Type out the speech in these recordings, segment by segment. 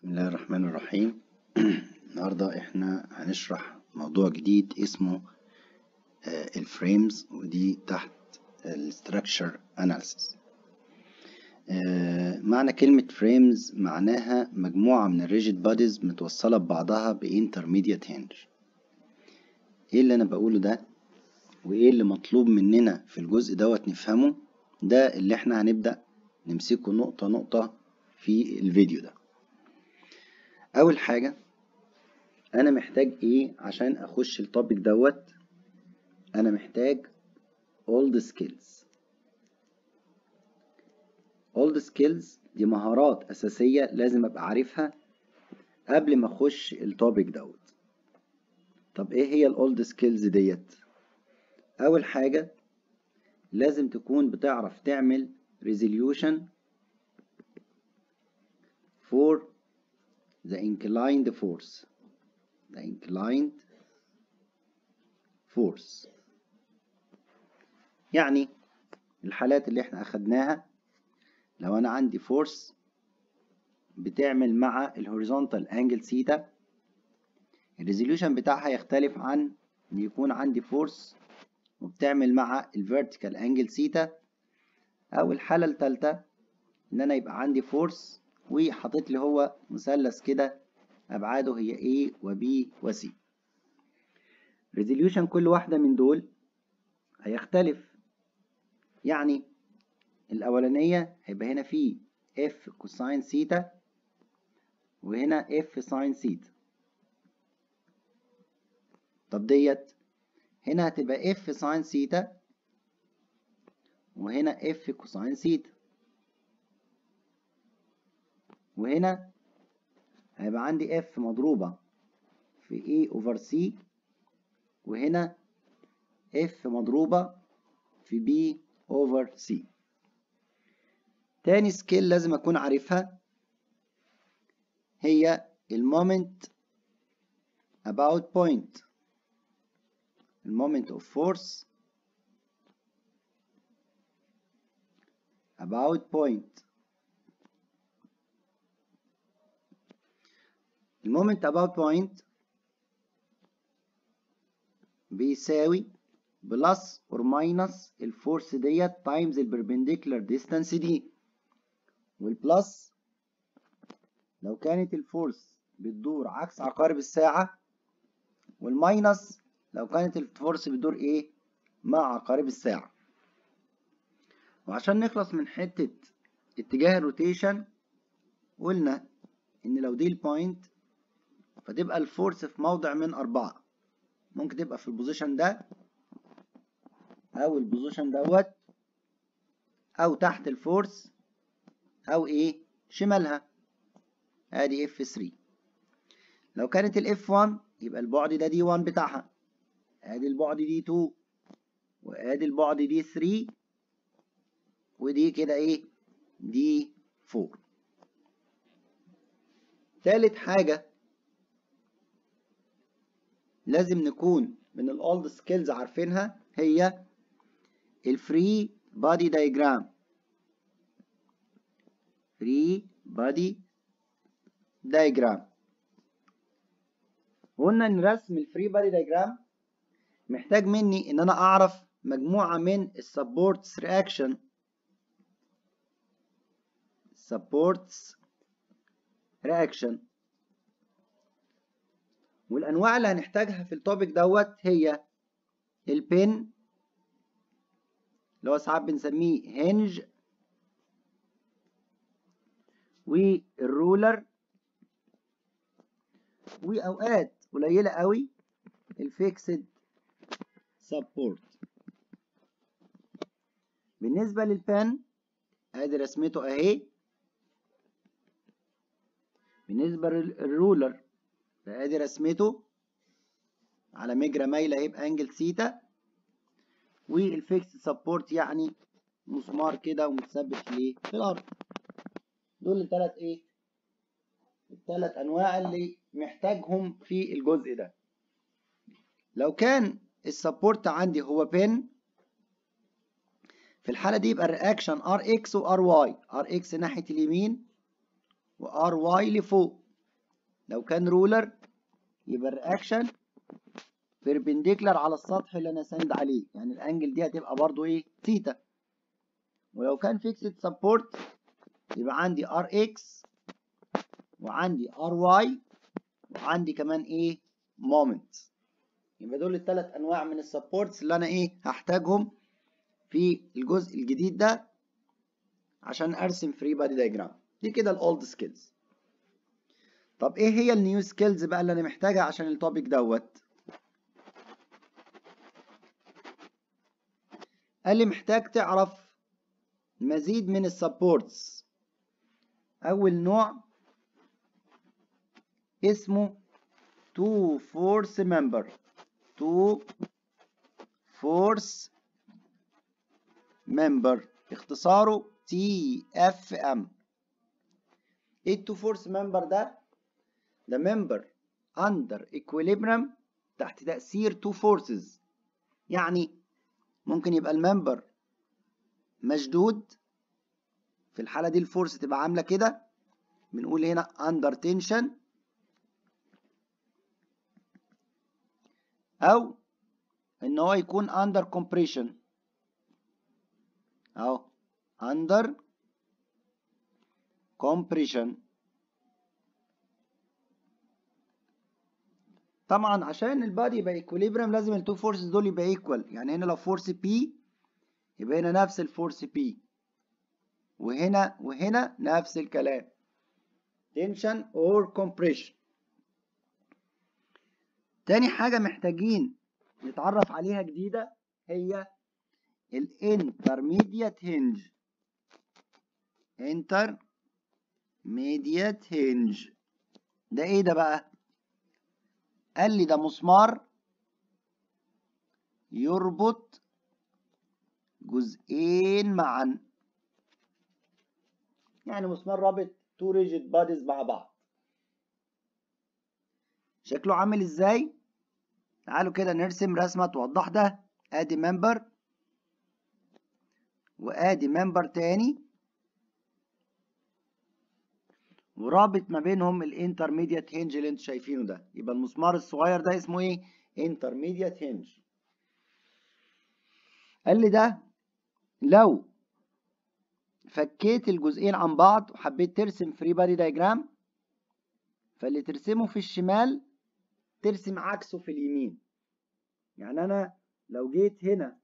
بسم الله الرحمن الرحيم النهاردة احنا هنشرح موضوع جديد اسمه الفريمز ودي تحت الستراكشر اناليسيس معنى كلمة فريمز معناها مجموعة من الريجيد بوديز متوصلة ببعضها بانترميديت هنج ايه اللي انا بقوله ده وايه اللي مطلوب مننا في الجزء دوت نفهمه ده اللي احنا هنبدأ نمسكه نقطة نقطة في الفيديو ده اول حاجة انا محتاج ايه عشان اخش التوبيك دوت انا محتاج old skills old skills دي مهارات اساسية لازم ابقى عارفها قبل ما اخش التوبيك دوت طب ايه هي الاولد سكيلز ديت اول حاجة لازم تكون بتعرف تعمل resolution for the inclined force the inclined force يعني الحالات اللي احنا اخدناها لو انا عندي فورس بتعمل مع الهوريزونتال انجل سيتا الريزوليوشن بتاعها يختلف عن ان يكون عندي فورس وبتعمل مع الفيرتيكال انجل سيتا او الحالة الثالثة ان انا يبقى عندي فورس وحاطط لي هو مثلث كده ابعاده هي A و B و C ريزوليوشن كل واحدة من دول هيختلف يعني الاولانية هيبقى هنا في F كوساين سيتا وهنا F ساين سيتا طب ديت هنا هتبقى F ساين سيتا وهنا F كوساين سيتا وهنا هيبقى عندي F مضروبة في A over C وهنا F مضروبة في B over C تاني سكيل لازم أكون عارفها هي المومنت about point المومنت of force about point المومنت about point بيساوي بلس اور ماينس الفورس ديت تايمز البربنديكولار ديستانس دي والبلس لو كانت الفورس بتدور عكس عقارب الساعة والماينس لو كانت الفورس بتدور ايه مع عقارب الساعة وعشان نخلص من حتة اتجاه الروتيشن قلنا ان لو دي البوينت فتبقى الفورس في موضع من أربعة ممكن تبقى في البوزيشن ده أو البوزيشن دوت أو تحت الفورس أو إيه شمالها أدي اف 3 لو كانت الاف 1 يبقى البعد ده دي 1 بتاعها أدي البعد دي 2 وأدي البعد دي 3 ودي كده إيه دي 4 تالت حاجة لازم نكون من الاولد سكيلز عارفينها هي الفري بادي دايجرام فري بادي دايجرام قلنا ان رسم الفري بادي دايجرام محتاج مني ان انا اعرف مجموعة من السبورتس رياكشن سبورتس رياكشن والانواع اللي هنحتاجها في التوبيك دوت هي البن اللي هو ساعات بنسميه هنج والرولر واوقات قليله قوي الفيكسد سبورت بالنسبه للبن ادي رسمته اهي بالنسبه للرولر فادي رسمته على مجرى مايله هيبقى انجل سيتا والفيكس سبورت يعني مسمار كده ومتثبت في في الارض دول الثلاث ايه الثلاث انواع اللي محتاجهم في الجزء ده لو كان السبورت عندي هو بين في الحالة دي يبقى الرياكشن ار اكس وار واي ار اكس ناحية اليمين وار واي لفوق لو كان رولر يبقى الرياكشن بيربنديكولار على السطح اللي انا ساند عليه يعني الانجل دي هتبقى برضو ايه ثيتا ولو كان فيكسد سبورت يبقى عندي ار اكس وعندي ار واي وعندي كمان ايه مومنت يبقى دول الثلاث انواع من السبورتس اللي انا ايه هحتاجهم في الجزء الجديد ده عشان ارسم فري بادي دايجرام دي كده الاولد سكيلز طب ايه هي النيو سكيلز بقى اللي انا محتاجها عشان التوبيك دوت قال لي محتاج تعرف مزيد من السبورتس اول نوع اسمه تو فورس ممبر تو فورس ممبر اختصاره تي اف ام ايه التو فورس ممبر ده ده ممبر اندر equilibrium تحت تأثير تو فورسز يعني ممكن يبقى الممبر مشدود في الحالة دي الفورس تبقى عاملة كده بنقول هنا under tension أو إن هو يكون under compression أهو under compression طبعا عشان البادي يبقى equilibrium لازم التو فورسز دول يبقى ايكوال يعني هنا لو فورس بي يبقى هنا نفس الفورس بي وهنا وهنا نفس الكلام tension or compression تاني حاجة محتاجين نتعرف عليها جديدة هي الانترميديات هنج intermediate hinge ده ايه ده بقى قال لي ده مسمار يربط جزئين معا يعني مسمار رابط تو ريجيد باديز مع بعض شكله عامل ازاي تعالوا كده نرسم رسمة توضح ده ادي ممبر وادي ممبر تاني ورابط ما بينهم الانترميديات هنج اللي انتوا شايفينه ده يبقى المسمار الصغير ده اسمه ايه انترميديات هنج قال لي ده لو فكيت الجزئين عن بعض وحبيت ترسم فري بادي دايجرام فاللي ترسمه في الشمال ترسم عكسه في اليمين يعني انا لو جيت هنا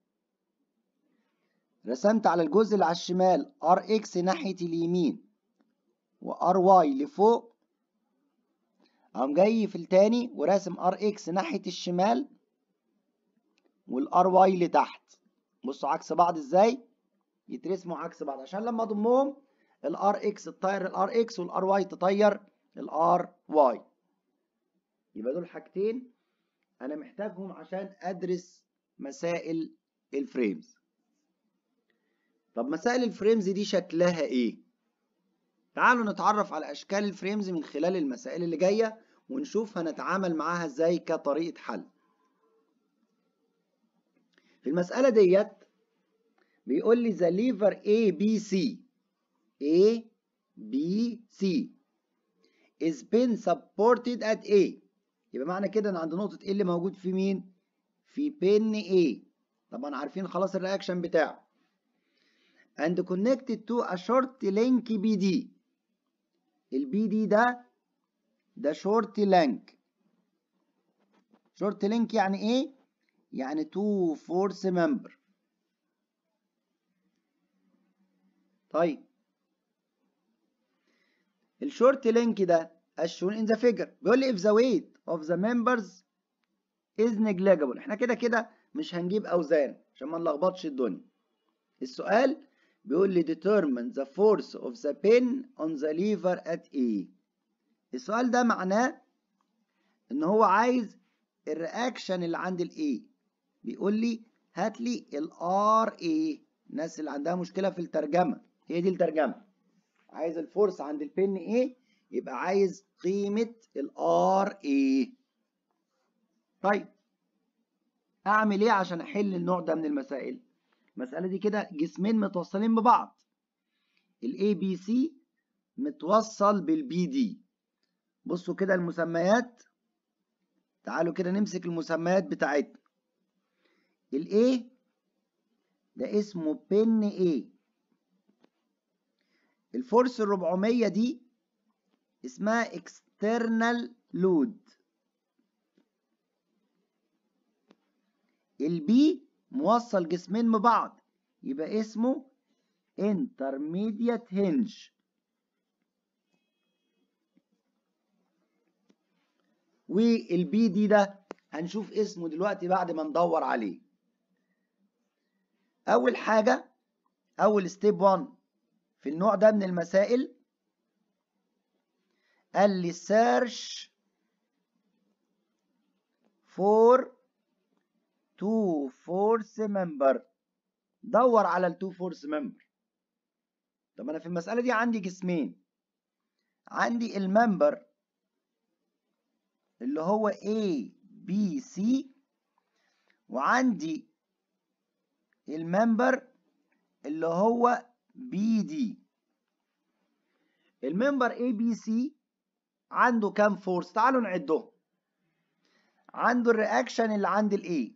رسمت على الجزء اللي على الشمال ار اكس ناحية اليمين وار واي لفوق اقوم جاي في التاني وراسم ار اكس ناحية الشمال والار واي لتحت بصوا عكس بعض ازاي يترسموا عكس بعض عشان لما اضمهم الار اكس تطير الار اكس والار واي تطير الار واي يبقى دول حاجتين انا محتاجهم عشان ادرس مسائل الفريمز طب مسائل الفريمز دي شكلها ايه تعالوا نتعرف على اشكال الفريمز من خلال المسائل اللي جايه ونشوف هنتعامل معاها ازاي كطريقه حل في المساله ديت بيقول لي the lever A B C A B C is been supported at A يبقى معنى كده ان عند نقطة A اللي موجود في مين؟ في بين A طبعا عارفين خلاص الرياكشن بتاعه and connected to a short link BD البي دي ده ده short link short link يعني ايه؟ يعني two force member طيب الشورت لينك ده as shown in the figure بيقول لي if the weight of the members is negligible احنا كده كده مش هنجيب اوزان عشان ما نلخبطش الدنيا السؤال بيقول لي determine the force of the pin on the lever at A السؤال ده معناه ان هو عايز الرياكشن اللي عند ال A بيقول لي هات لي ال RA الناس اللي عندها مشكلة في الترجمة هي دي الترجمة عايز الفورس عند البن ايه يبقى عايز قيمة الار ايه طيب اعمل ايه عشان احل النوع ده من المسائل المسألة دي كده جسمين متوصلين ببعض الاي بي سي متوصل بالبي دي بصوا كده المسميات تعالوا كده نمسك المسميات بتاعتنا الايه ده اسمه بن ايه الفورس الربعمية دي اسمها external load البي موصل جسمين ببعض يبقى اسمه intermediate hinge والبي دي ده هنشوف اسمه دلوقتي بعد ما ندور عليه اول حاجة اول ستيب 1 في النوع ده من المسائل قال لي search for two force member دور على التو فورس ممبر طب انا في المسألة دي عندي جسمين عندي الممبر اللي هو A B C وعندي الممبر اللي هو بي دي الممبر اي بي سي عنده كام فورس تعالوا نعدهم عنده الرياكشن اللي عند الاي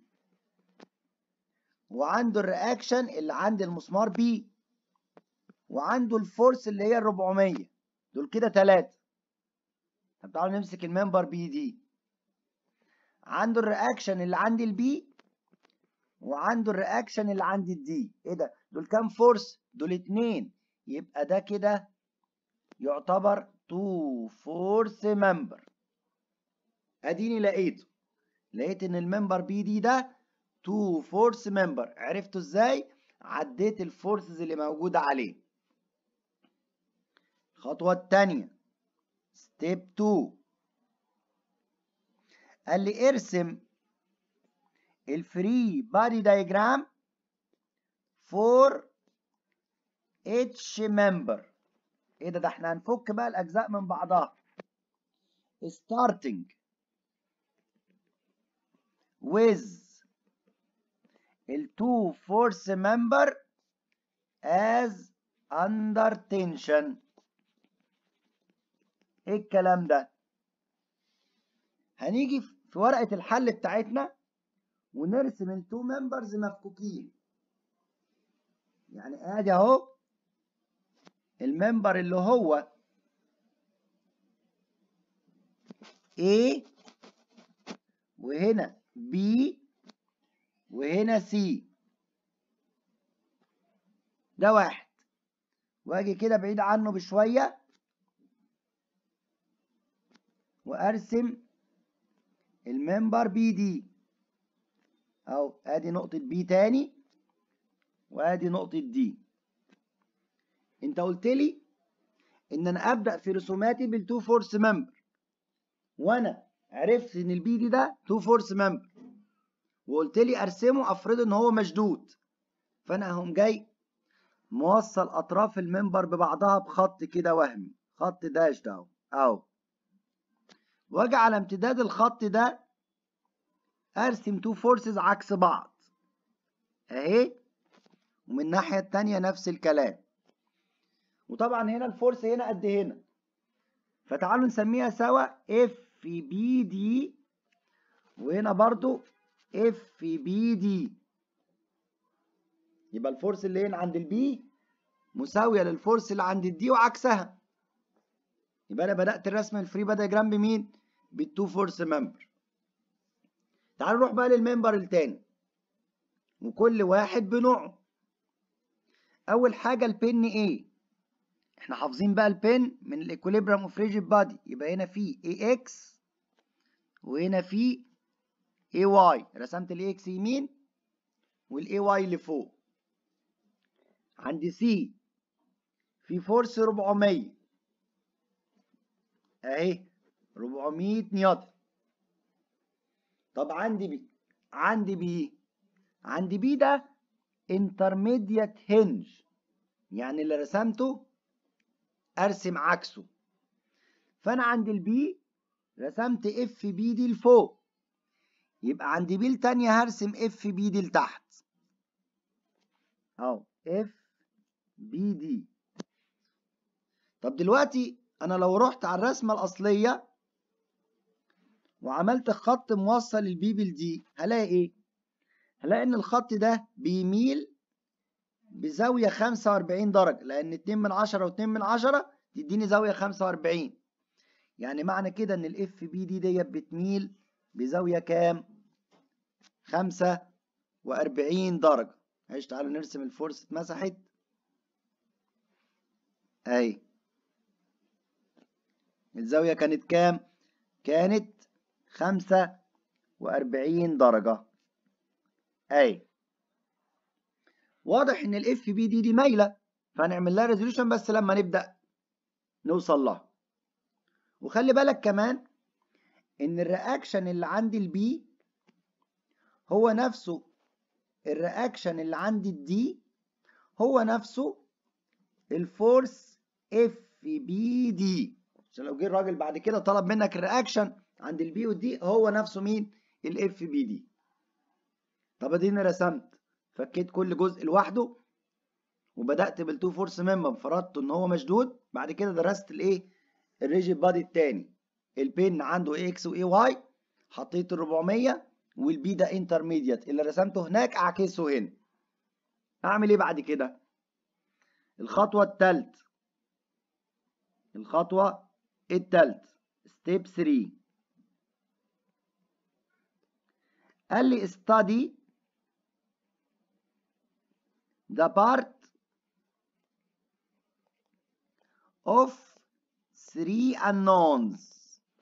وعنده الرياكشن اللي عند المسمار بي وعنده الفورس اللي هي ال 400 دول كده ثلاثة طب تعالوا نمسك الممبر بي دي عنده الرياكشن اللي عند البي وعنده الرياكشن اللي عند الدي ايه ده دول كام فورس دول اتنين يبقى ده كده يعتبر تو فورس ممبر اديني لقيته لقيت ان الممبر بي دي ده تو فورس ممبر عرفته ازاي عديت الفورسز اللي موجوده عليه الخطوه الثانيه ستيب 2 قال لي ارسم الفري بادي دايجرام فور اتش ممبر ايه ده ده احنا هنفك بقى الاجزاء من بعضها starting with التو فورس ممبر as under tension ايه الكلام ده هنيجي في ورقة الحل بتاعتنا ونرسم التو ممبرز مفكوكين يعني ادي اهو الممبر اللي هو A وهنا B وهنا C ده واحد واجي كده بعيد عنه بشوية وارسم الممبر بي دي اهو ادي نقطة بي تاني وادي نقطة دي انت قلت لي ان انا ابدأ في رسوماتي بالتو فورس ممبر وانا عرفت ان البي دي ده تو فورس ممبر وقلت لي ارسمه افرض ان هو مشدود فانا اهوم جاي موصل اطراف الممبر ببعضها بخط كده وهمي خط داش ده اهو اهو واجي على امتداد الخط ده ارسم تو فورسز عكس بعض اهي ومن الناحيه التانيه نفس الكلام وطبعا هنا الفورس هنا قد هنا فتعالوا نسميها سوا اف بي دي وهنا برضو اف بي دي يبقى الفورس اللي هنا عند البي مساويه للفورس اللي عند الدي وعكسها يبقى انا بدات الرسم الفري دايجرام بمين بالتو فورس ممبر تعالوا نروح بقى للممبر التاني وكل واحد بنوعه اول حاجه البن ايه احنا حافظين بقى البن من الايكوليبريم اوف ريجيد بادي يبقى هنا في اي اكس وهنا في اي واي رسمت الاي اكس يمين والاي واي لفوق عند سي في فورس 400 اهي 400 نيوتن طب عندي بي عندي بي عندي بي ده انترميديت هنج يعني اللي رسمته ارسم عكسه فانا عند البي رسمت اف بي دي لفوق يبقى عند بي التانية هرسم اف بي دي لتحت اهو اف بي دي طب دلوقتي انا لو رحت على الرسمة الاصلية وعملت خط موصل البي بالدي هلاقي ايه هلاقي ان الخط ده بيميل بزاوية 45 درجة لأن 2 من 10 و2 من 10 تديني زاوية 45 يعني معنى كده إن الاف بي دي ديت بتميل بزاوية كام؟ 45 درجة معلش تعالوا نرسم الفورس اتمسحت أهي الزاوية كانت كام؟ كانت 45 درجة أهي واضح ان الاف بي دي دي مايله فهنعمل لها ريزوليوشن بس لما نبدا نوصل لها وخلي بالك كمان ان الرياكشن اللي عند البي هو نفسه الرياكشن اللي عند الدي هو نفسه الفورس اف بي دي عشان لو جه الراجل بعد كده طلب منك الرياكشن عند البي والدي هو نفسه مين الاف بي دي طب اديني رسمت فكيت كل جزء لوحده وبدات بالتو فورس ممبر فرضته ان هو مشدود بعد كده درست الايه الريجيد بادي التاني البين عنده اي اكس واي واي حطيت ال 400 والبي ده انترميديت اللي رسمته هناك اعكسه هنا اعمل ايه بعد كده الخطوه الثالث الخطوه الثالث ستيب 3 قال لي study the part of three unknowns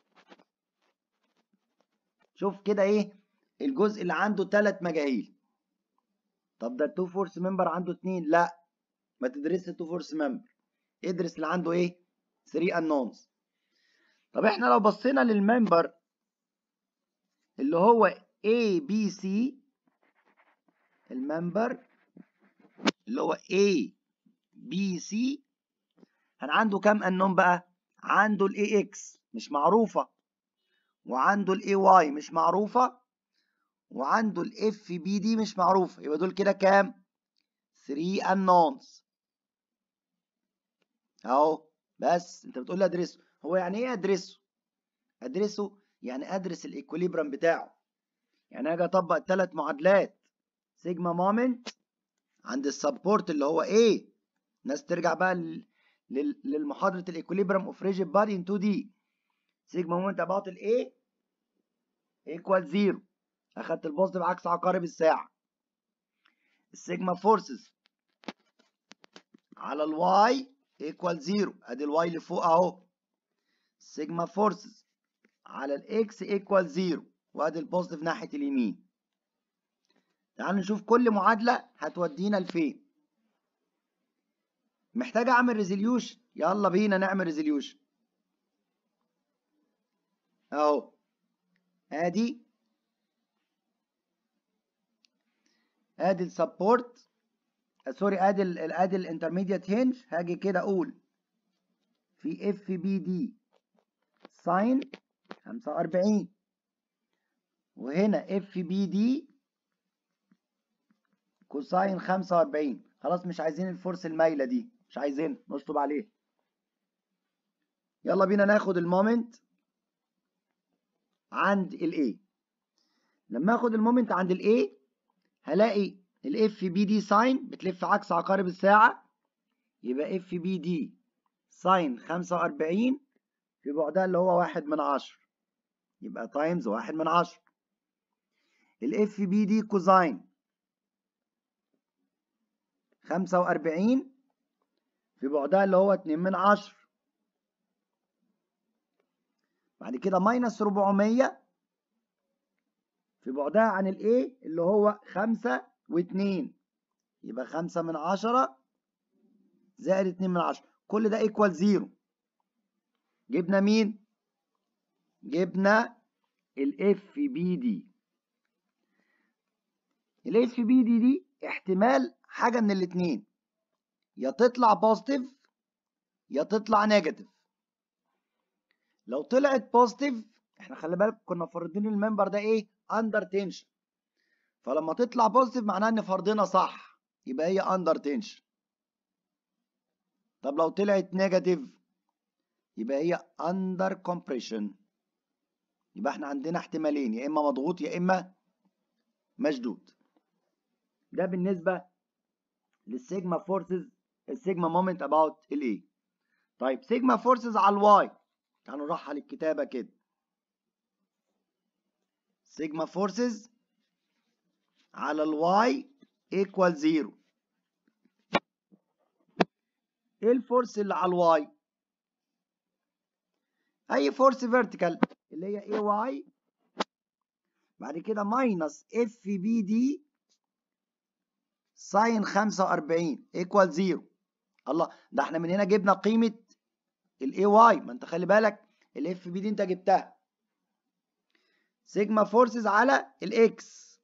شوف كده ايه الجزء اللي عنده ثلاث مجاهيل طب ده التو فورس ممبر عنده اتنين لا ما تدرسش التو فورس ممبر ادرس اللي عنده ايه 3 unknowns طب احنا لو بصينا للممبر اللي هو A B C الممبر اللي هو A B C كان عنده كام انون بقى عنده ال AX مش معروفة وعنده ال AY مش معروفة وعنده ال FBD مش معروفة يبقى دول كده كام 3 unknowns اهو بس انت بتقول لي ادرسه هو يعني ايه ادرسه ادرسه يعني ادرس الايكوليبرم بتاعه يعني اجي اطبق الثلاث معادلات سيجما مومنت عند السبورت اللي هو ايه ناس ترجع بقى للمحاضره الايكوليبرم اوف ريجيد بادي ان 2 دي سيجما مومنت اباوت الايه ايكوال زيرو اخدت البوزيتيف عكس عقارب الساعه السيجما فورسز على الواي ايكوال زيرو ادي الواي اللي فوق اهو سيجما فورسز على الاكس ايكوال زيرو وادي البوزيتيف ناحيه اليمين تعالوا نشوف كل معادله هتودينا لفين محتاج اعمل ريزوليوشن يلا بينا نعمل ريزوليوشن اهو ادي ادي السبورت سوري ادي ال ادي الانترميديت هنج هاجي كده اقول في اف بي دي ساين 45 وهنا اف بي دي كوساين 45 خلاص مش عايزين الفورس المايله دي مش عايزين نشطب عليه يلا بينا ناخد المومنت عند الاي لما اخد المومنت عند الاي هلاقي الاف بي دي ساين بتلف عكس عقارب الساعه يبقى اف بي دي ساين 45 في بعدها اللي هو واحد من عشرة يبقى تايمز واحد من عشرة الاف بي دي كوزاين خمسة وأربعين في بعدها اللي هو اتنين من عشرة بعد كده ماينس ربعمية في بعدها عن الايه اللي هو خمسة واتنين يبقى خمسة من عشرة زائد اتنين من عشرة كل ده ايكوال زيرو جبنا مين؟ جبنا الاف بي دي الاف بي دي دي احتمال حاجه من الاتنين يا تطلع بوزيتيف يا تطلع نيجاتيف لو طلعت بوزيتيف احنا خلي بالك كنا فارضين الممبر ده ايه اندر تنشن فلما تطلع بوزيتيف معناها ان فرضنا صح يبقى هي اندر تنشن طب لو طلعت نيجاتيف يبقى هي اندر كومبريشن يبقى احنا عندنا احتمالين يا اما مضغوط يا اما مشدود ده بالنسبه للسيجما فورسز السيجما مومنت اباوت الايه طيب سيجما فورسز على الواي تعالوا نروح للكتابه كده سيجما فورسز على الواي ايكوال زيرو ايه الفورس اللي على الواي اي فورس فيرتيكال اللي هي اي واي بعد كده ماينس اف بي دي ساين 45 ايكوال زيرو الله ده احنا من هنا جبنا قيمه الاي واي ما انت خلي بالك الاف بي دي انت جبتها سيجما فورسز على الاكس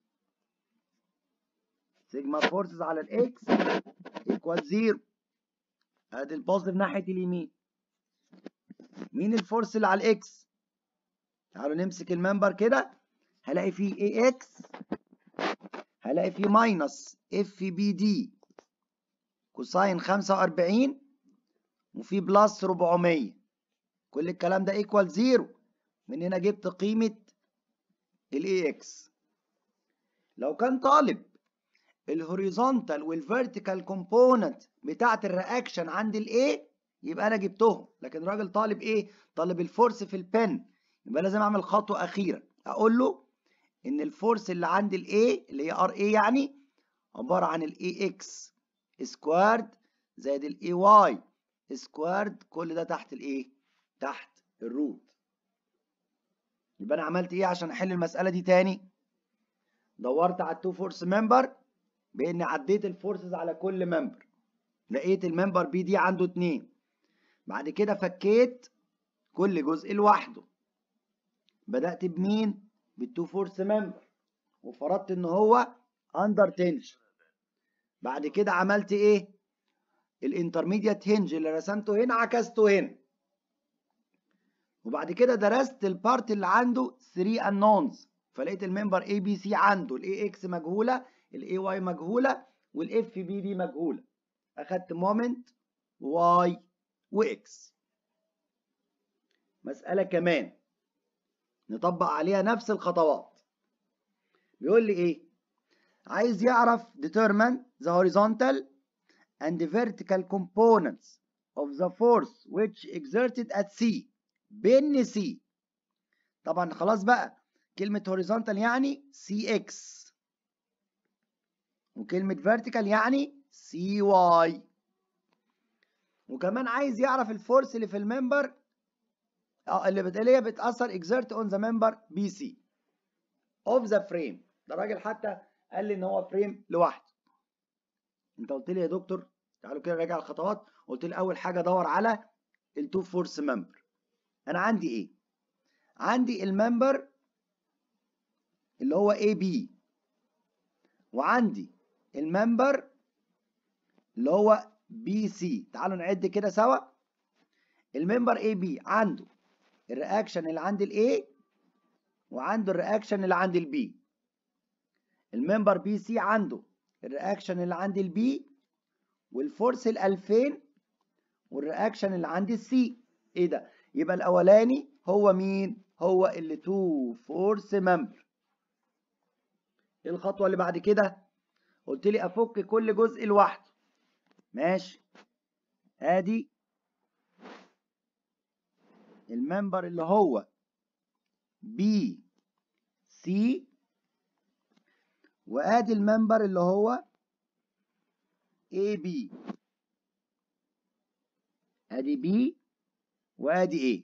سيجما فورسز على الاكس ايكوال زيرو ادي البوزيتيف ناحيه اليمين مين الفورس اللي على الاكس تعالوا نمسك الممبر كده هلاقي فيه اي اكس هلاقي فيه ماينس اف بي دي كوساين 45 وفي بلس 400 كل الكلام ده ايكوال زيرو من هنا جبت قيمة الاي اكس لو كان طالب الهوريزونتال والفيرتيكال كومبوننت بتاعت الرياكشن عند الاي يبقى انا جبتهم لكن الراجل طالب ايه طالب الفورس في البن يبقى لازم اعمل خطوه اخيره اقول له ان الفورس اللي عند الاي اللي هي ار اي يعني عباره عن الاي اكس سكوارد زائد الاي واي سكوارد كل ده تحت الايه تحت الروت يبقى انا عملت ايه عشان احل المساله دي تاني دورت على التو فورس ممبر باني عديت الفورسز على كل ممبر لقيت الممبر بي دي عنده اتنين بعد كده فكيت كل جزء لوحده بدأت بمين بالتو فورس ممبر وفرضت ان هو اندر تنشن بعد كده عملت ايه الانترميديت هنج اللي رسمته هنا عكسته هنا وبعد كده درست البارت اللي عنده 3 انونز فلقيت الممبر اي بي سي عنده الاي اكس مجهوله الاي واي مجهوله والاف بي دي مجهوله اخدت مومنت واي واكس مساله كمان نطبق عليها نفس الخطوات بيقول لي ايه عايز يعرف determine the horizontal and the vertical components of the force which exerted at C بين C طبعا خلاص بقى كلمة horizontal يعني CX وكلمة vertical يعني CY وكمان عايز يعرف الفورس اللي في الممبر اه اللي بت... اللي هي بتأثر exert on the member BC of the frame ده الراجل حتى قال لي ان هو فريم لوحده انت قلت لي يا دكتور تعالوا كده نراجع الخطوات قلت لي اول حاجه دور على التو فورس ممبر انا عندي ايه عندي الممبر اللي هو اي بي وعندي الممبر اللي هو بي سي تعالوا نعد كده سوا الممبر اي بي عنده الرياكشن اللي عند الاي وعنده الرياكشن اللي عند البي الممبر بي سي عنده الرياكشن اللي عند البي والفورس ال 2000 والرياكشن اللي عند السي ايه ده يبقى الاولاني هو مين هو اللي تو فورس ممبر الخطوه اللي بعد كده قلت لي افك كل جزء لوحده ماشي ادي الممبر اللي هو بي سي وادي الممبر اللي هو اي بي ادي بي وادي ايه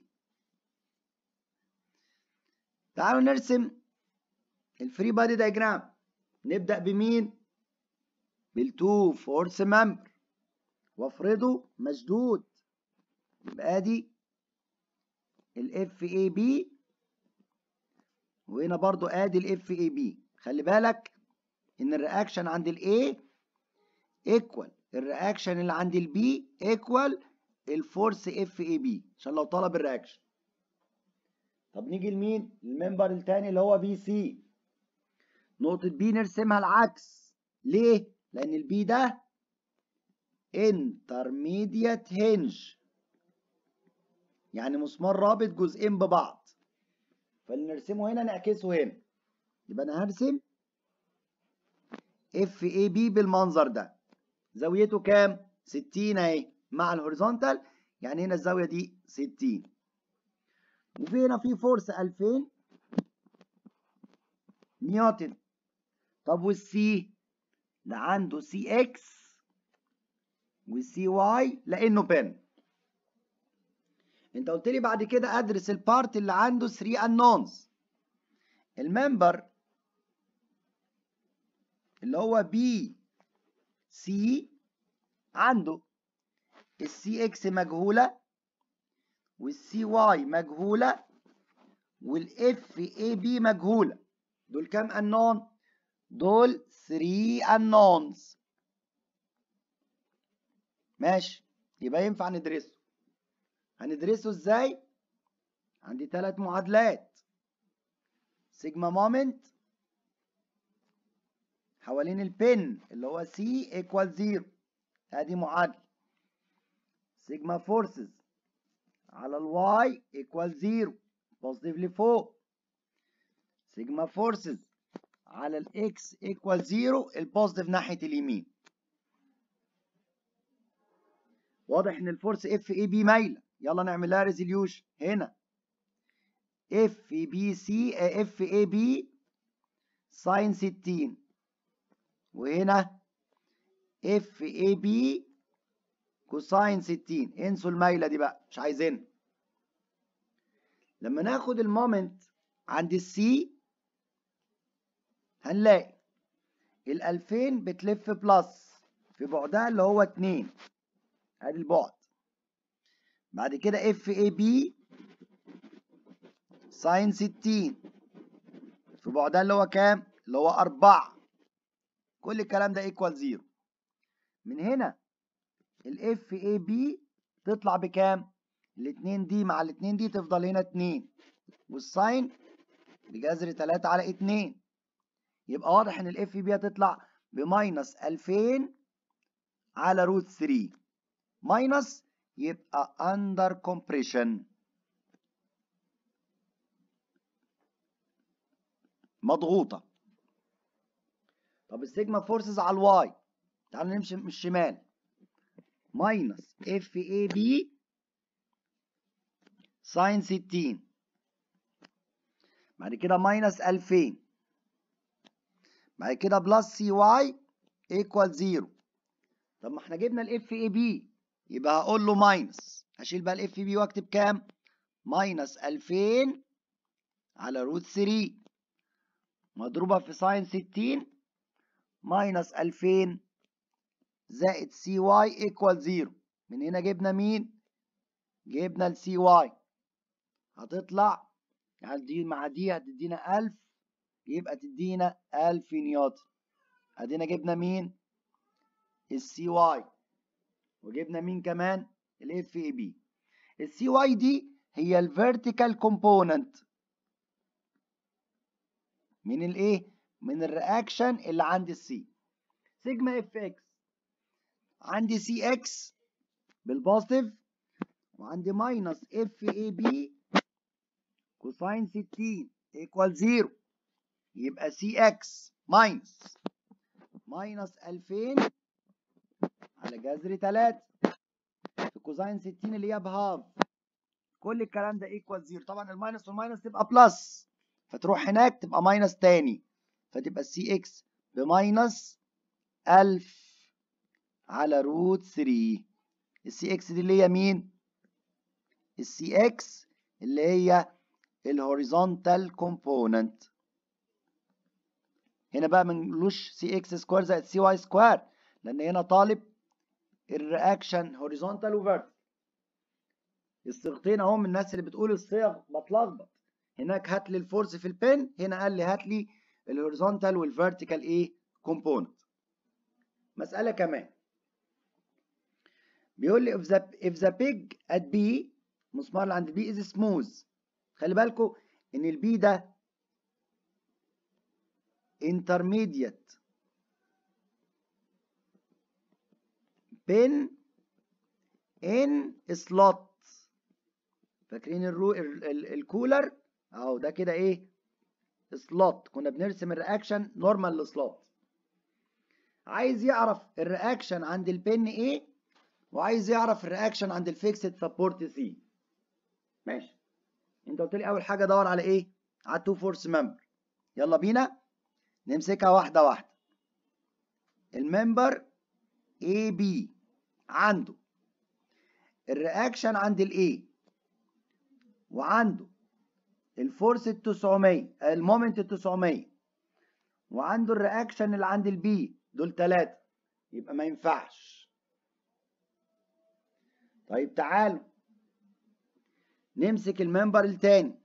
تعالوا نرسم الفري بادي دايجرام نبدأ بمين بالتو فورس ممبر وافرضه مشدود يبقى ادي الاف اي بي وهنا برضو ادي الاف اي بي خلي بالك ان الرياكشن عند الاي ايكوال الرياكشن اللي عند البي ايكوال الفورس اف اي بي عشان لو طلب الرياكشن طب نيجي لمين الممبر التاني اللي هو بي سي نقطة بي نرسمها العكس ليه لان البي ده intermediate hinge يعني مسمار رابط جزئين ببعض فاللي نرسمه هنا نعكسه هنا يبقى انا هرسم اف اي بي بالمنظر ده زاويته كام 60 اهي مع الهوريزونتال يعني هنا الزاويه دي 60 وفي هنا في فورس 2000 نيوتن طب والسي ده عنده سي اكس والسي واي لانه بن انت قلت لي بعد كده ادرس البارت اللي عنده 3 انونز الممبر اللي هو بي سي عنده السي اكس مجهوله والسي واي مجهوله والاف اي بي مجهوله دول كام انون دول 3 انونز ماشي يبقى ينفع ندرسه هندرسه ازاي عندي ثلاث معادلات سيجما مومنت حوالين البن اللي هو سي ايكوال زيرو ادي معادله سيجما فورسز على الواي ايكوال زيرو بوزيتيف لفوق سيجما فورسز على الاكس ايكوال زيرو البوزيتيف ناحيه اليمين واضح ان الفورس اف اي بي مايله يلا نعمل لها ريزوليوشن هنا اف بي سي اف اي بي ساين 60 وهنا اف اي بي كوساين 60 انسوا المايله دي بقى مش عايزينها لما ناخد المومنت عند السي هنلاقي ال 2000 بتلف بلس في بعدها اللي هو 2 ادي البعد بعد كده اف اي بي ساين 60 في بعدها اللي هو كام؟ اللي هو 4 كل الكلام ده ايكوال زيرو من هنا الاف اي بي تطلع بكام؟ الاتنين دي مع الاتنين دي تفضل هنا 2 والساين بجذر 3 على 2 يبقى واضح ان الاف بي هتطلع بماينس 2000 على روت 3 ماينس يبقى under compression مضغوطة طب السيجما فورسز على الواي تعالوا نمشي من الشمال ماينس اف اي بي ساين 60 بعد كده ماينس 2000 بعد كده بلس سي واي ايكوال زيرو طب ما احنا جبنا الاف اي بي يبقى هقول له ماينس هشيل بقى الاف بي واكتب كام ماينس 2000 على روت 3 مضروبة في ساين 60 ماينس 2000 زائد سي واي ايكوال 0 من هنا جبنا مين جبنا السي واي هتطلع يعني دي مع دي هتدينا 1000 يبقى تدينا 1000 نيوتن ادينا جبنا مين السي واي وجبنا مين كمان الاف اي بي السي واي دي هي الفيرتيكال كومبوننت من الايه من الرياكشن اللي عند السي سيجما اف اكس عندي سي اكس بالبوزيتيف وعندي ماينس اف اي بي كوساين 60 ايكوال 0 يبقى سي اكس ماينس ماينس 2000 على جذر 3 في كوزاين 60 اللي هي بهاف كل الكلام ده ايكوال 0 طبعا الماينس والماينس تبقى بلس فتروح هناك تبقى ماينس تاني فتبقى السي اكس بماينس 1000 على روت 3 السي اكس دي اللي هي مين؟ السي اكس اللي هي الهوريزونتال كومبوننت هنا بقى منلوش سي اكس سكوير زائد سي واي سكوير لان هنا طالب الرياكشن هوريزونتال وفيرتيكال الصيغتين اهو من الناس اللي بتقول الصيغ بتلخبط هناك هات لي الفورس في البن هنا قال لي هات لي الهوريزونتال والفيرتيكال ايه كومبوننت مساله كمان بيقول لي if the if the pig at B المسمار اللي عند B is smooth خلي بالكم ان البي ده intermediate pin in slot فاكرين الرو ال ال الكولر اهو ده كده ايه سلوت كنا بنرسم الرياكشن نورمال لسلوت عايز يعرف الرياكشن عند البن ايه وعايز يعرف الرياكشن عند الفيكسد سبورت سي ماشي انت قلت لي اول حاجه دور على ايه على التو فورس ممبر يلا بينا نمسكها واحده واحده الممبر اي بي عنده الرياكشن عند الاي وعنده الفورس ال 900 المومنت ال 900 وعنده الرياكشن اللي عند البي دول ثلاثة يبقى ما ينفعش طيب تعالوا نمسك الممبر التاني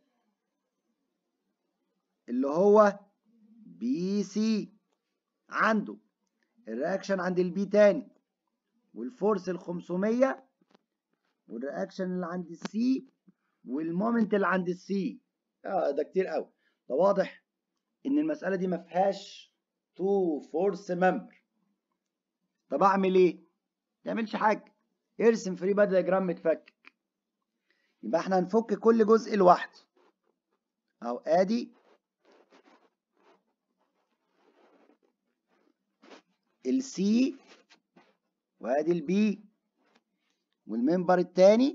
اللي هو بي سي عنده الرياكشن عند البي تاني والفورس ال 500 والرياكشن اللي عند السي والمومنت اللي عند السي اه ده كتير قوي ده واضح ان المساله دي ما فيهاش تو فورس ممبر طب اعمل ايه ما تعملش حاجه ارسم فري بادي دياجرام متفكك يبقى احنا هنفك كل جزء لوحده اهو ادي السي وادي البي والمنبر التاني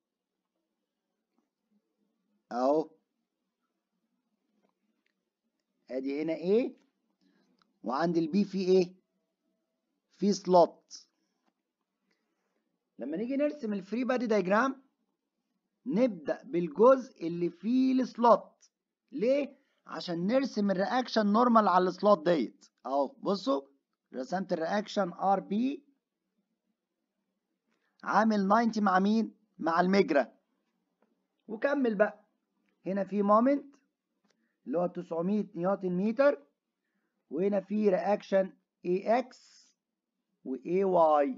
اهو ادي هنا ايه وعند البي في ايه في سلوت لما نيجي نرسم الفري بادي دايجرام نبدا بالجزء اللي فيه السلوت ليه عشان نرسم الرياكشن نورمال على السلوت ديت اهو بصوا رسمت الرياكشن ار بي عامل 90 مع مين مع المجرى وكمل بقى هنا في مومنت اللي هو 900 نيوتن متر وهنا في رياكشن اي اكس واي واي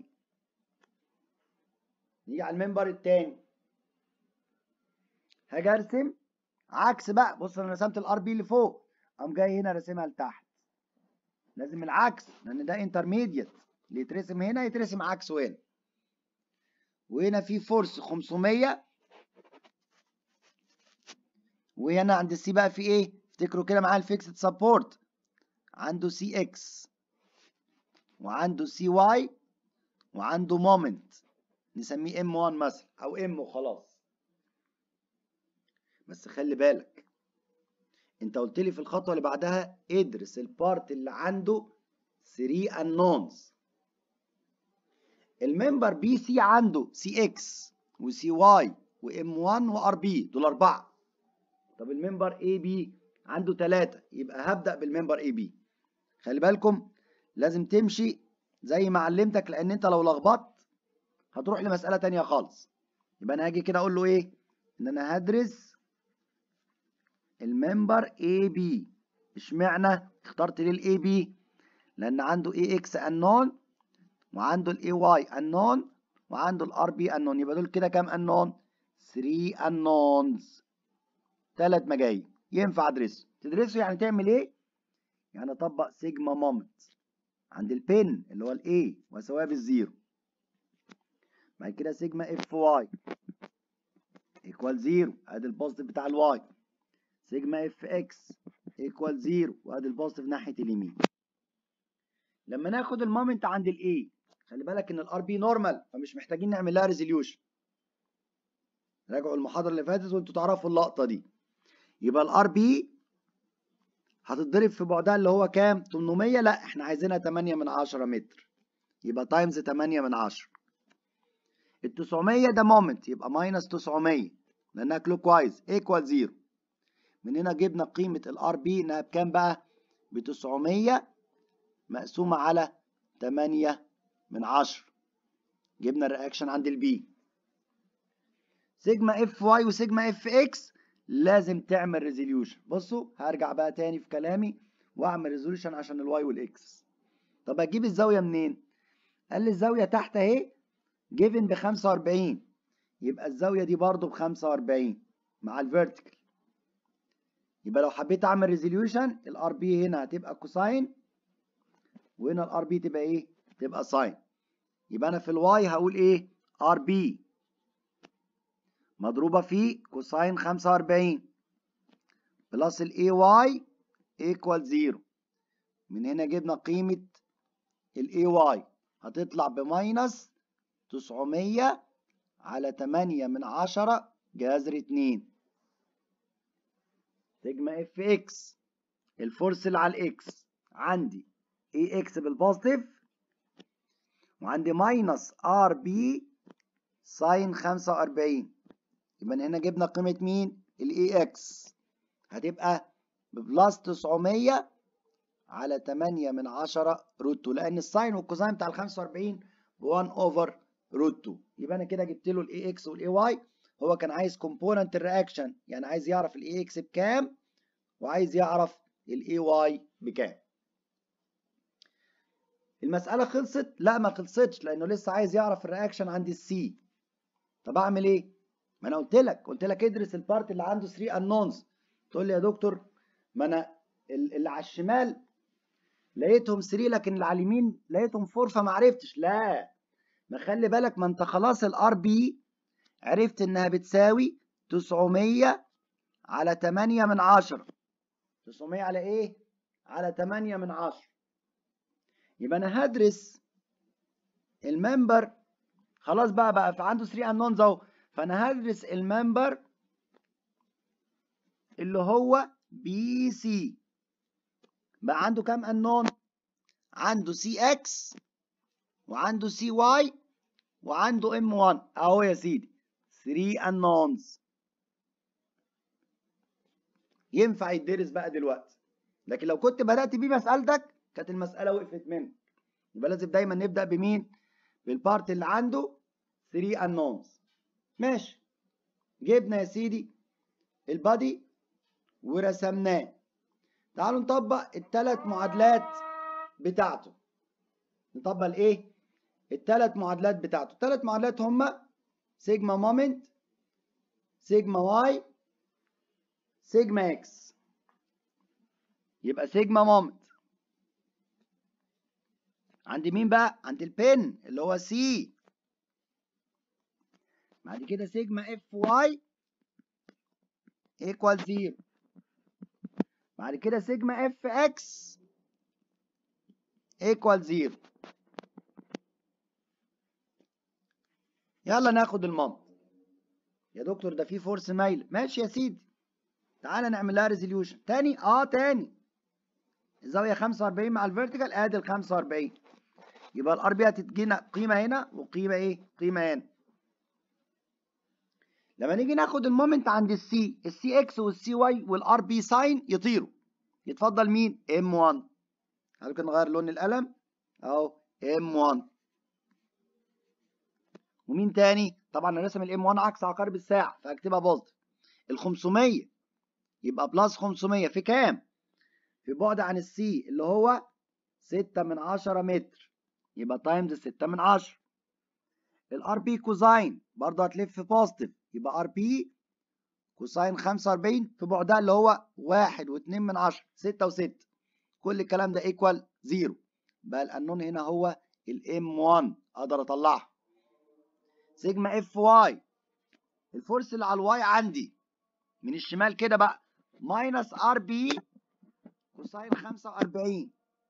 نيجي على المنبر التاني هاجي ارسم عكس بقى بص انا رسمت الار بي اللي فوق قام جاي هنا راسمها لتحت لازم العكس لان ده انترميديت اللي يترسم هنا يترسم عكسه هنا وهنا في فورس 500 وهنا عند السي بقى في ايه افتكروا كده معايا الفيكسد سبورت عنده سي اكس وعنده سي واي وعنده مومنت نسميه ام 1 مثلا او ام وخلاص بس خلي بالك انت قلت لي في الخطوه اللي بعدها ادرس البارت اللي عنده 3 انونز الممبر بي سي عنده سي اكس وسي واي وام 1 وار بي دول اربعه طب الممبر اي بي عنده ثلاثه يبقى هبدا بالممبر اي بي خلي بالكم لازم تمشي زي ما علمتك لان انت لو لخبطت هتروح لمساله تانية خالص يبقى انا هاجي كده اقول له ايه ان انا هدرس الممبر اي بي اشمعنى اخترت ليه الاي بي لان عنده اي اكس انون وعنده الاي واي انون وعنده الار بي انون يبقى دول كده كام انون 3 انونز ثلاث مجاهيل ينفع ادرسه تدرسه يعني تعمل ايه يعني اطبق سيجما مومنت عند البن اللي هو الاي واساويها بالزيرو بعد كده سيجما اف واي ايكوال زيرو ادي البوزيتيف بتاع الواي سيجما اف اكس ايكوال زيرو وادي البوزيتيف ناحيه اليمين لما ناخد المومنت عند الاي خلي بالك ان الار بي نورمال فمش محتاجين نعمل لها ريزوليوشن راجعوا المحاضره اللي فاتت وانتوا تعرفوا اللقطه دي يبقى الار بي هتتضرب في بعدها اللي هو كام 800 لا احنا عايزينها 8 من 10 متر يبقى تايمز 8 من 10 ال 900 ده مومنت يبقى ماينس 900 لانها كلوك وايز ايكوال زيرو من هنا جبنا قيمه الار بي انها بكام بقى ب 900 مقسومه على 8 من 10 جبنا الرياكشن عند البي سيجما اف واي وسيجما اف اكس لازم تعمل ريزوليوشن بصوا هرجع بقى تاني في كلامي واعمل ريزوليوشن عشان الواي والاكس طب اجيب الزاويه منين قال لي الزاويه تحت اهي جيفن ب 45 يبقى الزاويه دي برضو ب 45 مع الفيرتيكال يبقى لو حبيت اعمل ريزوليوشن الار بي هنا هتبقى كوساين وهنا الار بي تبقى ايه تبقى ساين يبقى انا في الواي هقول ايه ار بي مضروبة في كوساين 45 بلس الاي واي ايكوال زيرو من هنا جبنا قيمة الاي واي هتطلع بماينس 900 على 8 من 10 جذر 2 سيجما اف اكس الفورس اللي على الاكس عندي اي اكس بالبوزيتيف وعندي ماينس ار بي ساين 45 يبقى هنا جبنا قيمة مين؟ الاي اكس هتبقى ببلس 900 على 8 من 10 روت 2 لان الساين والكوزاين بتاع ال 45 ب 1 اوفر روت 2 يبقى انا كده جبت له الاي اكس والاي واي هو كان عايز كومبوننت الرياكشن يعني عايز يعرف الاي اكس بكام وعايز يعرف الاي واي بكام المسألة خلصت؟ لا ما خلصتش لأنه لسه عايز يعرف الرياكشن عند السي طب أعمل إيه؟ ما أنا قلت لك قلت لك ادرس البارت اللي عنده 3 انونز تقول لي يا دكتور ما أنا اللي على الشمال لقيتهم 3 لكن اللي على اليمين لقيتهم 4 فما عرفتش لا ما خلي بالك ما أنت خلاص الار بي عرفت إنها بتساوي 900 على 8 من 10 900 على إيه؟ على 8 من 10 يبقى انا هدرس الممبر خلاص بقى بقى فعنده 3 انونز اهو فانا هدرس الممبر اللي هو بي سي بقى عنده كام انون عنده سي اكس وعنده سي واي وعنده ام 1 اهو يا سيدي 3 انونز ينفع يدرس بقى دلوقتي لكن لو كنت بدأت بيه مسألتك كانت المسألة وقفت منك يبقى لازم دايما نبدأ بمين؟ بالبارت اللي عنده 3 unknowns ماشي جبنا يا سيدي البادي ورسمناه تعالوا نطبق الثلاث معادلات بتاعته نطبق الايه؟ الثلاث معادلات بتاعته الثلاث معادلات هما سيجما مومنت سيجما واي سيجما اكس يبقى سيجما مومنت عند مين بقى؟ عند البن اللي هو سي بعد كده سيجما اف واي ايكوال زيرو بعد كده سيجما اف اكس ايكوال زيرو يلا ناخد المنط يا دكتور ده في فورس مايل ماشي يا سيدي تعالى نعمل لها ريزوليوشن تاني اه تاني الزاويه 45 مع الفيرتيكال ادي ال 45 يبقى الار بي هتدينا قيمه هنا وقيمه ايه قيمه هنا لما نيجي ناخد المومنت عند السي السي اكس والسي واي والار بي ساين يطيروا يتفضل مين ام 1 ممكن نغير لون القلم اهو ام 1 ومين تاني طبعا انا راسم الام 1 عكس عقارب الساعه فاكتبها بوزيتيف ال 500 يبقى بلس 500 في كام في بعد عن السي اللي هو 6 من 10 متر يبقى تايمز 6 من 10 الار بي كوزاين برضه هتلف بوزيتيف يبقى ار بي كوساين 45 في بعدها اللي هو 1 و2 من 10 6 و6 كل الكلام ده ايكوال 0 بقى القانون هنا هو الام 1 اقدر اطلعها سيجما اف واي الفورس اللي على الواي عندي من الشمال كده بقى ماينس ار بي كوساين 45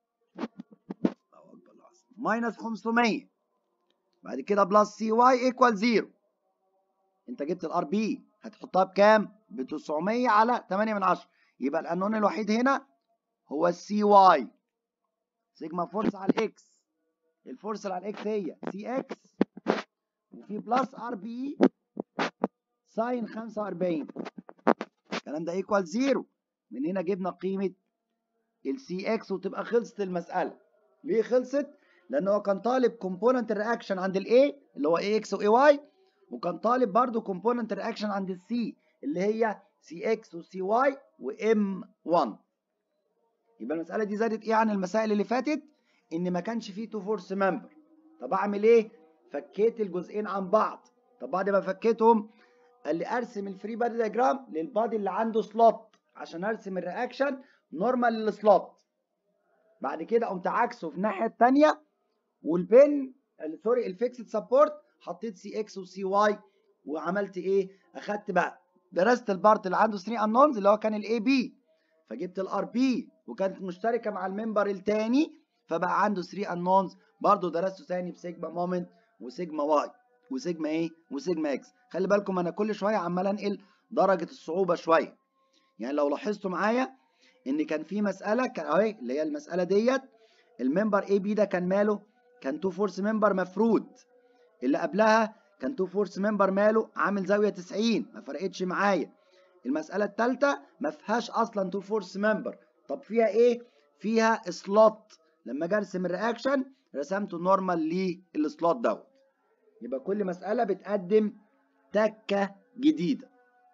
ماينس 500 بعد كده بلس سي واي ايكوال 0 انت جبت الار بي هتحطها بكام؟ ب 900 على 8 من 10 يبقى القانون الوحيد هنا هو السي واي سيجما فورس على الاكس الفورس اللي على الاكس هي سي اكس وفي بلس ار بي ساين 45 الكلام ده ايكوال 0 من هنا جبنا قيمه السي اكس وتبقى خلصت المساله ليه خلصت؟ لان هو كان طالب كومبوننت الرياكشن عند الاي اللي هو اي اكس واي واي وكان طالب برضو كومبوننت رياكشن عند السي اللي هي سي اكس وسي واي وام 1 يبقى المساله دي زادت ايه عن المسائل اللي فاتت ان ما كانش فيه تو فورس ممبر طب اعمل ايه فكيت الجزئين عن بعض طب بعد ما فكيتهم قال لي ارسم الفري بادي دياجرام للبادي اللي عنده سلوت عشان ارسم الرياكشن نورمال للسلوت بعد كده قمت عكسه في الناحيه الثانيه والبن سوري الفيكسد سبورت حطيت سي اكس وسي واي وعملت ايه اخدت بقى درست البارت اللي عنده 3 انونز اللي هو كان الاي بي فجبت الار بي وكانت مشتركه مع الممبر الثاني فبقى عنده 3 انونز برضه درسته ثاني بسيجما مومنت وسيجما واي وسيجما ايه وسيجما اكس خلي بالكم انا كل شويه عمال انقل درجه الصعوبه شويه يعني لو لاحظتوا معايا ان كان في مساله كان اهي اللي هي المساله ديت الممبر اي بي ده كان ماله كان تو فورس ممبر مفرود اللي قبلها كان تو فورس ممبر ماله عامل زاويه 90 ما فرقتش معايا المساله الثالثه ما فيهاش اصلا تو فورس ممبر طب فيها ايه فيها سلوت لما اجي ارسم الرياكشن رسمته نورمال للسلوت دوت يبقى كل مساله بتقدم تكه جديده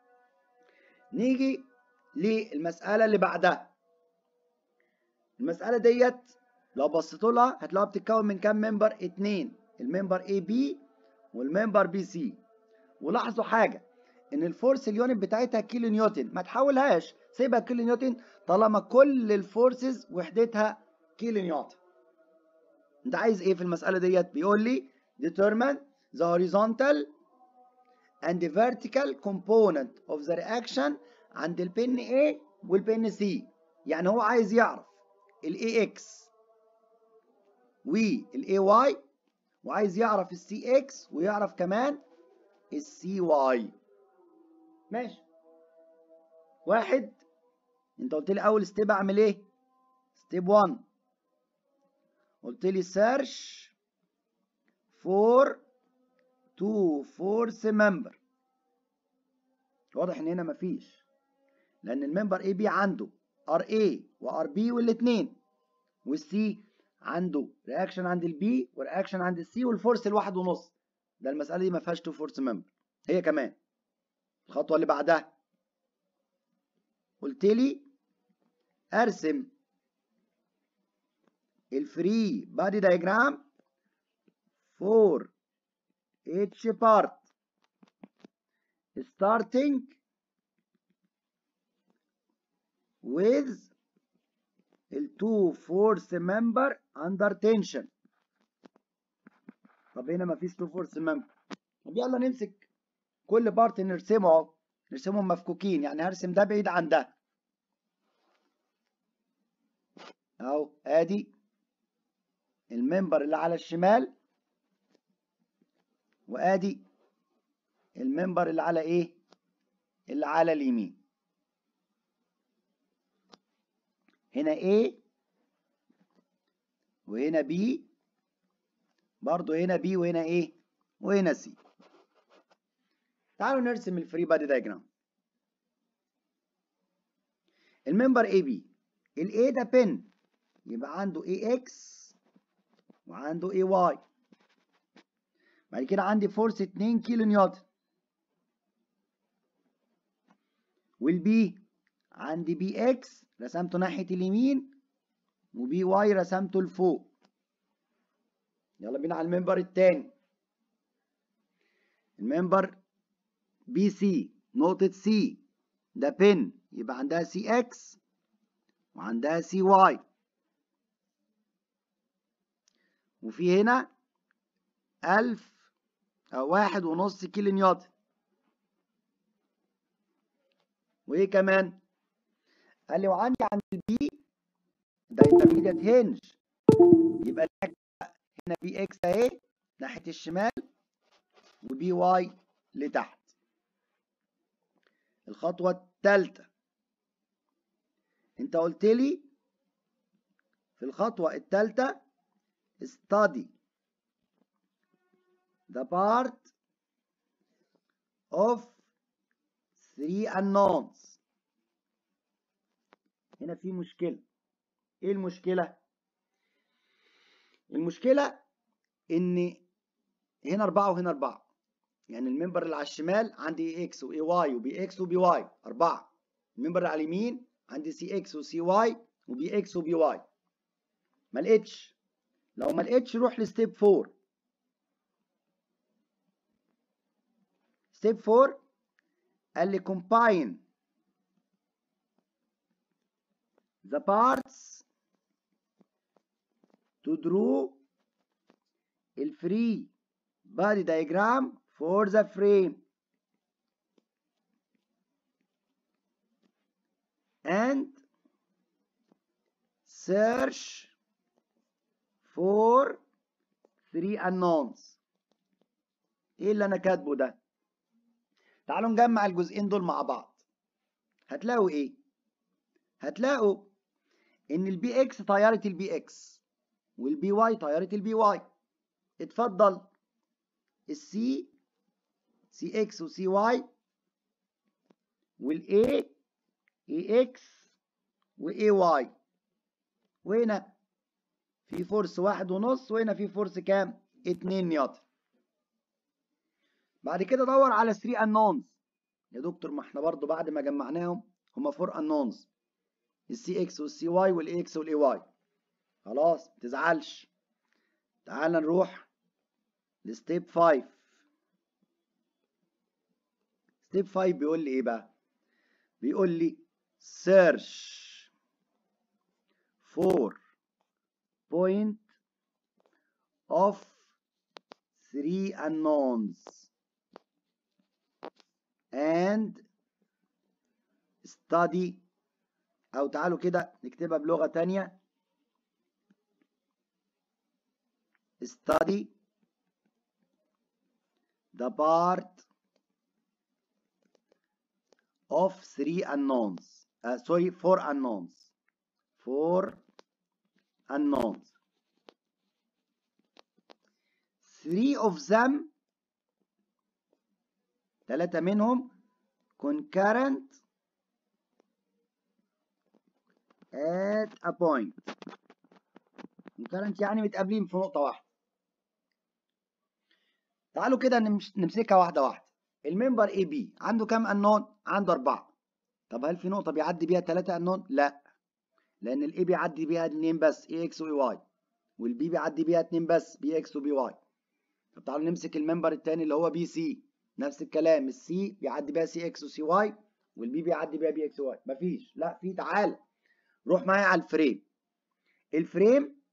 نيجي للمساله اللي بعدها المساله ديت لو بصيتوا لها هتلاقوها بتتكون من كام ممبر اتنين الممبر اي بي والممبر بي سي ولاحظوا حاجه ان الفورس اليونت بتاعتها كيلو نيوتن ما تحولهاش سيبها كيلو نيوتن طالما كل الفورسز وحدتها كيلو نيوتن انت عايز ايه في المساله ديت بيقول لي determine the horizontal and the vertical component of the reaction عند البن A والبن C يعني هو عايز يعرف ال AX وال AY وعايز يعرف ال CX ويعرف كمان ال CY ماشي واحد انت قلت لي اول ستيب اعمل ايه ستيب 1 قلت لي سيرش فور تو فورس ممبر واضح ان هنا مفيش لان الممبر اي بي عنده ار اي وار بي والاثنين والسي عنده رياكشن عند البي ورياكشن عند السي والفورس الواحد ونص ده المساله دي ما فيهاش تو فورس ممبر هي كمان الخطوه اللي بعدها قلت لي ارسم الفري بادي دايجرام for each part starting with ال two force member under tension طب هنا مفيش two force member طب يلا نمسك كل بارت نرسمه اهو نرسمهم مفكوكين يعني هرسم ده بعيد عن ده اهو ادي الممبر اللي على الشمال وادي الممبر اللي على ايه اللي على اليمين هنا A وهنا B برضو هنا B وهنا A وهنا C تعالوا نرسم الفري بادي دايجرام الممبر AB ال A ده بن يبقى عنده AX وعنده AY بعد كده عندي فورس 2 كيلو نيوتن والبي عندي بي اكس رسمته ناحية اليمين وبي واي رسمته لفوق يلا بينا على الممبر التاني الممبر بي سي نقطة سي ده بن يبقى عندها سي اكس وعندها سي واي وفي هنا ألف أو واحد ونص كيلو نيوتن وإيه كمان؟ قال لي وعندي عند البي ده انترميديت هنج يبقى هنا بي اكس اهي ناحية الشمال وبي واي لتحت الخطوة الثالثة انت قلت لي في الخطوة الثالثة study the part of three unknowns هنا في مشكلة ايه المشكلة المشكلة ان هنا اربعة وهنا اربعة يعني الممبر اللي على الشمال عندي اي اكس واي واي وبي اكس وبي واي اربعة الممبر اللي على اليمين عندي سي اكس وسي واي وبي اكس وبي واي ما لقيتش لو ما لقيتش روح لستيب 4 ستيب 4 قال لي combine the parts to draw الفري body diagram for the frame and search for three unknowns ايه اللي انا كاتبه ده تعالوا نجمع الجزئين دول مع بعض هتلاقوا ايه هتلاقوا ان البي اكس طياره البي اكس والبي واي طياره البي واي اتفضل السي سي اكس وسي واي والاي اي اكس واي واي وهنا في فورس واحد ونص وهنا في فورس كام؟ اتنين نيوتن بعد كده دور على 3 انونز يا دكتور ما احنا برضو بعد ما جمعناهم هما 4 انونز السي اكس والسي واي والاي اكس والاي واي خلاص ما تزعلش تعال نروح لستيب 5 ستيب 5 بيقول لي ايه بقى بيقول لي search for point of three unknowns and study او تعالوا كده نكتبها بلغة تانية study the part of three unknowns uh, sorry four unknowns four unknowns three of them ثلاثة منهم concurrent at a point concurrent يعني متقابلين في نقطة واحدة تعالوا كده نمش- نمسكها واحدة واحدة الممبر اي بي عنده كام انون؟ عنده أربعة طب هل في نقطة بيعدي بيها ثلاثة انون؟ لا لأن الاي بيعدي بيها اتنين بس اي اكس واي واي والبي بيعدي بيها اتنين بس بي اكس وبي واي طب تعالوا نمسك الممبر التاني اللي هو بي سي نفس الكلام السي بيعدي بيها سي اكس وسي واي والبي بيعدي بيها بي اكس واي مفيش لا في تعال روح معايا على الفريم الفريم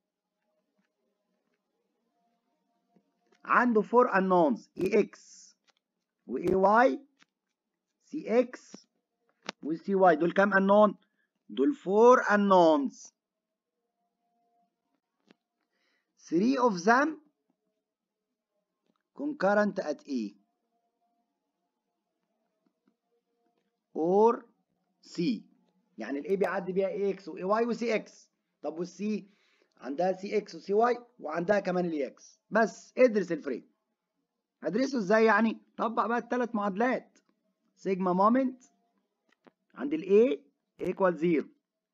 عنده فور unknowns اي اكس واي واي سي اكس وسي واي دول كام unknown دول فور unknowns 3 of them concurrent at A or C يعني الاي بيعدي بيها اي اكس واي واي وسي اكس طب والسي عندها سي اكس وسي واي وعندها كمان الاي اكس بس ادرس الفريم هدرسه ازاي يعني طبق بقى الثلاث معادلات سيجما مومنت عند الاي ايكوال زيرو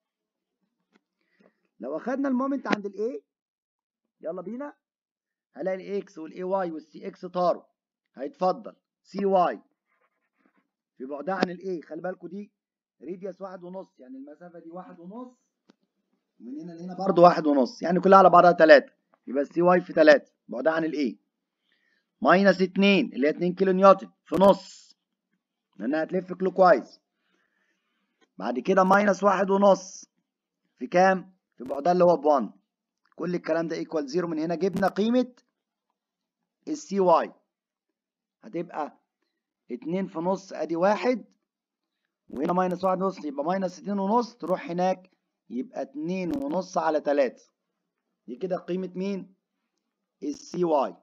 لو اخدنا المومنت عند الاي يلا بينا هلاقي الاي اكس والاي واي والسي اكس طاروا هيتفضل سي واي في بعدها عن الاي خلي بالكوا دي ريديوس واحد ونص يعني المسافة دي واحد ونص من هنا لهنا برضه واحد ونص يعني كلها على بعضها تلاتة يبقى السي واي في تلاتة بعدها عن الاي ماينس اتنين اللي هي اتنين كيلو نيوتن في نص لانها هتلف كلوك وايز بعد كده ماينس واحد ونص في كام؟ في بعدها اللي هو بوان كل الكلام ده ايكوال زيرو من هنا جبنا قيمة السي واي هتبقى اتنين في نص ادي واحد وهنا ماينس واحد ونص يبقى ماينس اتنين ونص تروح هناك يبقى اتنين ونص على تلاتة دي كده قيمة مين؟ السي واي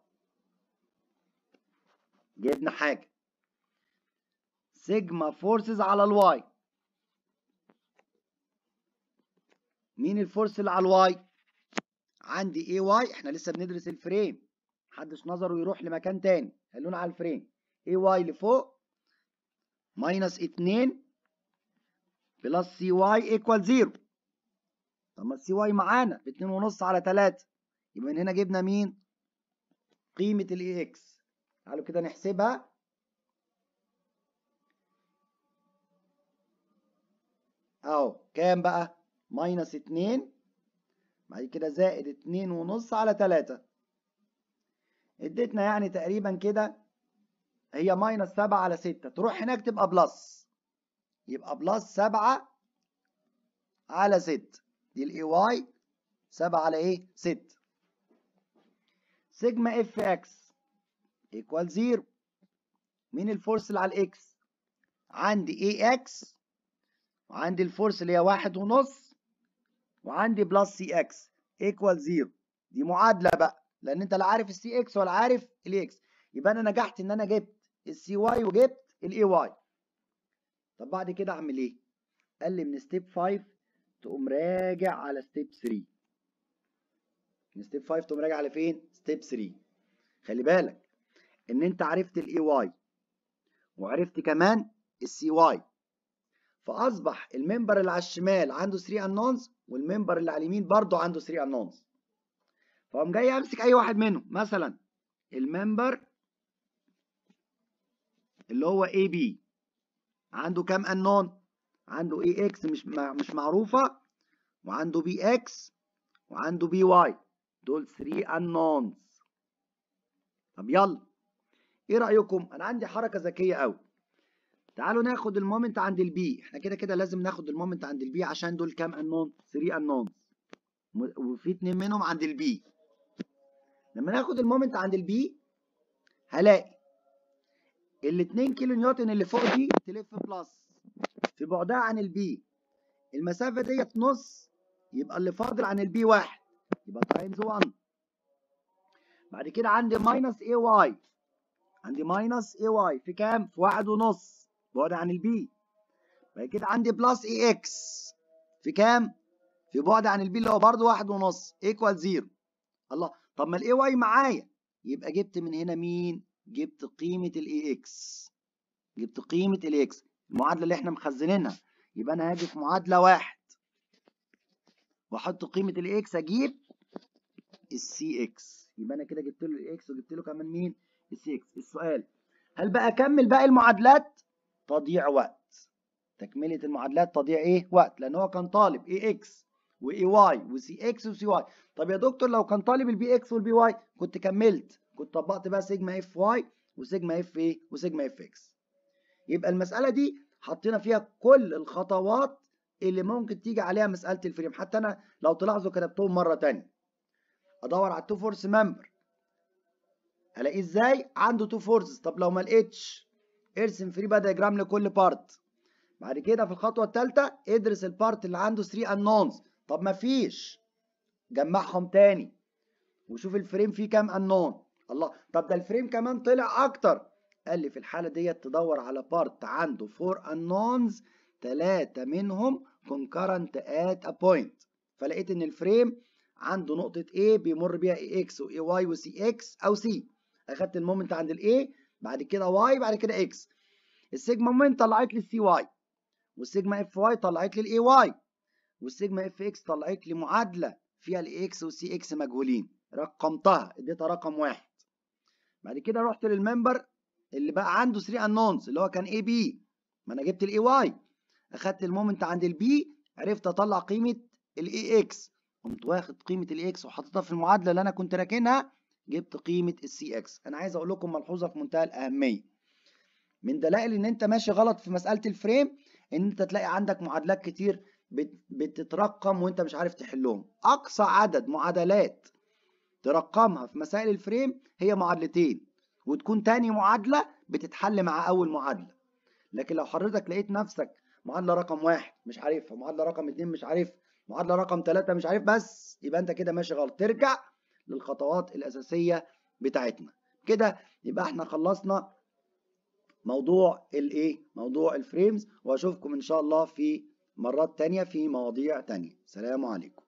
جبنا حاجة سيجما فورسز على الواي مين الفورس اللي على الواي؟ عندي اي واي احنا لسه بندرس الفريم محدش نظره يروح لمكان تاني خلونا على الفريم اي واي لفوق ماينس اتنين بلس سي واي ايكوال زيرو طب ما السي واي معانا باتنين ونص على تلاتة يبقى من هنا جبنا مين؟ قيمة الاي اكس تعالوا كده نحسبها اهو كام بقى؟ ماينس اتنين بعد كده زائد اتنين ونص على تلاتة اديتنا يعني تقريبا كده هي ماينس سبعة على ستة تروح هناك تبقى بلس يبقى بلس سبعة على ستة دي الاي واي سبعة على ايه؟ ستة سيجما اف اكس ايكوال زيرو مين الفورس اللي على الاكس؟ عندي اي اكس وعندي الفورس اللي هي واحد ونص وعندي بلس سي اكس ايكوال زيرو دي معادله بقى لان انت لا عارف السي اكس ولا عارف الاكس يبقى انا نجحت ان انا جبت السي واي وجبت الاي واي طب بعد كده اعمل ايه قال لي من ستيب 5 تقوم راجع على ستيب 3 من ستيب 5 تقوم راجع على فين ستيب 3 خلي بالك ان انت عرفت الاي واي وعرفت كمان السي واي فاصبح الممبر اللي على الشمال عنده 3 انونز والممبر اللي على اليمين برضه عنده 3 انونز فقوم جاي امسك اي واحد منهم مثلا الممبر اللي هو اي بي عنده كام انون عنده اي اكس مش مش معروفه وعنده بي اكس وعنده بي واي دول 3 انونز طب يلا ايه رايكم انا عندي حركه ذكيه قوي تعالوا ناخد المومنت عند البي احنا كده كده لازم ناخد المومنت عند البي عشان دول كام انون 3 انونز وفي اتنين منهم عند البي لما ناخد المومنت عند البي هلاقي ال 2 كيلو نيوتن اللي فوق دي تلف بلس في بعدها عن البي المسافة ديت نص يبقى اللي فاضل عن البي واحد يبقى تايمز 1 بعد كده عندي ماينس اي واي عندي ماينس اي واي في كام؟ في واحد ونص بعد عن البي بعد كده عندي بلس اي اكس في كام؟ في بعد عن البي اللي هو برضه واحد ونص ايكوال زيرو الله طب ما الاي واي معايا يبقى جبت من هنا مين؟ جبت قيمة الاي اكس جبت قيمة الاي اكس المعادلة اللي احنا مخزنينها يبقى انا هاجي في معادلة واحد واحط قيمة الاي اكس اجيب السي اكس يبقى انا كده جبت له الاي اكس وجبت له كمان مين؟ السي اكس السؤال هل بقى اكمل باقي المعادلات؟ تضييع وقت تكملة المعادلات تضييع ايه؟ وقت لان هو كان طالب اي اكس واي واي وسي اكس وسي واي طب يا دكتور لو كان طالب البي اكس والبي واي كنت كملت كنت طبقت بقى سيجما اف واي وسيجما اف ايه وسيجما اف اكس يبقى المسألة دي حطينا فيها كل الخطوات اللي ممكن تيجي عليها مسألة الفريم حتى أنا لو تلاحظوا كتبتهم مرة تانية أدور على التو فورس ممبر ألاقيه إزاي عنده تو فورسز طب لو ما لقيتش ارسم فري بقى دياجرام لكل بارت بعد كده في الخطوة الثالثة ادرس البارت اللي عنده 3 انونز طب ما فيش جمعهم تاني وشوف الفريم فيه كام انون الله طب ده الفريم كمان طلع اكتر قال لي في الحالة ديت تدور على بارت عنده 4 unknowns ثلاثة منهم concurrent at a point فلقيت ان الفريم عنده نقطة A بيمر بيها AX و AY و CX أو C أخدت المومنت عند ال A بعد كده Y بعد كده X السيجما مومنت طلعت لي السي واي والسيجما اف واي طلعت لي الاي واي والسيجما اف اكس طلعت لي معادلة فيها الاي اكس والسي اكس مجهولين رقمتها اديتها رقم واحد بعد كده رحت للممبر اللي بقى عنده 3 انونز اللي هو كان اي بي ما انا جبت الاي واي اخدت المومنت عند البي عرفت اطلع قيمه الاي اكس قمت واخد قيمه الاي اكس وحطيتها في المعادله اللي انا كنت راكنها جبت قيمه السي اكس انا عايز اقول لكم ملحوظه في منتهى الاهميه من دلائل ان انت ماشي غلط في مساله الفريم ان انت تلاقي عندك معادلات كتير بتترقم وانت مش عارف تحلهم اقصى عدد معادلات ترقمها في مسائل الفريم هي معادلتين وتكون تاني معادلة بتتحل مع أول معادلة لكن لو حضرتك لقيت نفسك معادلة رقم واحد مش عارفها معادلة رقم اتنين مش عارفها معادلة رقم تلاتة مش عارف بس يبقى انت كده ماشي غلط ترجع للخطوات الأساسية بتاعتنا كده يبقى احنا خلصنا موضوع الايه موضوع الفريمز واشوفكم ان شاء الله في مرات تانية في مواضيع تانية سلام عليكم